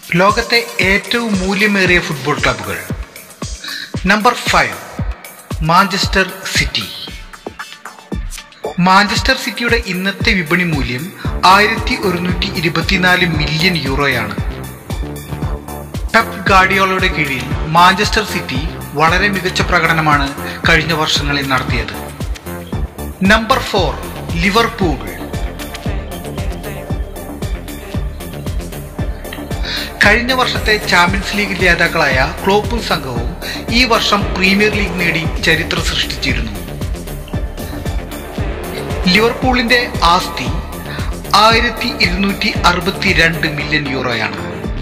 ലോകത്തെ ഏറ്റവും മൂല്യമേറിയ ഫുട്ബോൾ ക്ലബ്ബുകൾ നമ്പർ ഫൈവ് മാഞ്ചസ്റ്റർ സിറ്റി മാഞ്ചസ്റ്റർ സിറ്റിയുടെ ഇന്നത്തെ വിപണി മൂല്യം ആയിരത്തി ഒരുന്നൂറ്റി ഇരുപത്തിനാല് മില്യൺ യൂറോയാണ് പെപ് ഗാഡിയോളയുടെ കീഴിൽ മാഞ്ചസ്റ്റർ സിറ്റി വളരെ മികച്ച പ്രകടനമാണ് കഴിഞ്ഞ വർഷങ്ങളിൽ നടത്തിയത് നമ്പർ ഫോർ ലിവർപൂൾ കഴിഞ്ഞ വർഷത്തെ ചാമ്പ്യൻസ് ലീഗ് ജേതാക്കളായ ക്ലോപ്പും സംഘവും ഈ വർഷം പ്രീമിയർ ലീഗ് നേടി ചരിത്രം സൃഷ്ടിച്ചിരുന്നു ലിവർപൂളിന്റെ ആസ്തി ആയിരത്തി ഇരുന്നൂറ്റി അറുപത്തി രണ്ട് മില്യൺ യൂറോയാണ്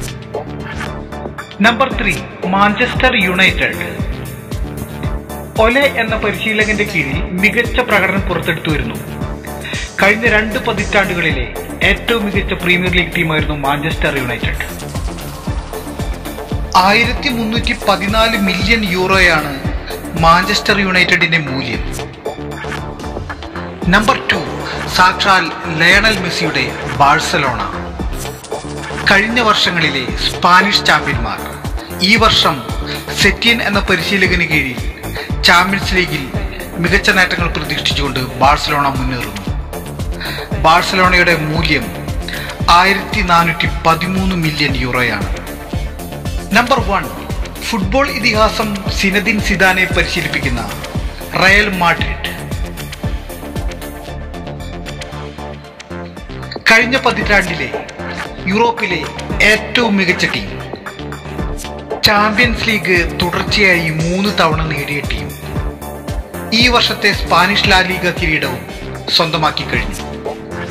number three Manchester United Ole എന്ന പരിശീലകന്റെ കീഴിൽ മികച്ച പ്രകടനം പുറത്തെടുത്തു വരുന്നു കഴിഞ്ഞ രണ്ട് പതിറ്റാണ്ടുകളിലെ ഏറ്റവും മികച്ച പ്രീമിയർ ലീഗ് ടീമായിരുന്നു മാഞ്ചസ്റ്റർ യുണൈറ്റഡ് ആയിരത്തി മുന്നൂറ്റി പതിനാല് മില്യൺ യൂറോയാണ് മാഞ്ചസ്റ്റർ യുണൈറ്റഡിന്റെ മൂല്യം നമ്പർ ടു സാക്ഷാൽ ലയണൽ മെസ്സിയുടെ ബാഴ്സലോണ കഴിഞ്ഞ വർഷങ്ങളിലെ സ്പാനിഷ് ചാമ്പ്യന്മാർ ഈ വർഷം സെറ്റിയൻ എന്ന പരിശീലകന് കീഴിൽ ചാമ്പ്യൻസ് ലീഗിൽ മികച്ച നേട്ടങ്ങൾ പ്രതീക്ഷിച്ചുകൊണ്ട് ബാഴ്സലോണ മുന്നേറുന്നു ബാഴ്സലോണയുടെ മൂല്യം ആയിരത്തി നാനൂറ്റി പതിമൂന്ന് മില്യൺ യൂറോയാണ് നമ്പർ വൺ ഫുട്ബോൾ ഇതിഹാസം സിനദിൻ സിദാനെ പരിശീലിപ്പിക്കുന്ന റയൽ മാഡ്രിഡ് കഴിഞ്ഞ പതിറ്റാണ്ടിലെ യൂറോപ്പിലെ ഏറ്റവും മികച്ച ടീം ചാമ്പ്യൻസ് ലീഗ് തുടർച്ചയായി മൂന്ന് തവണ നേടിയ ടീം ഈ വർഷത്തെ സ്പാനിഷ് ലാ ലീഗ കിരീടവും സ്വന്തമാക്കി കഴിഞ്ഞു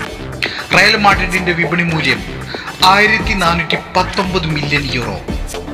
റയൽ മാഡ്രിഡിന്റെ വിപണി മൂല്യം ആയിരത്തി നാനൂറ്റി പത്തൊമ്പത് മില്യൺ യൂറോ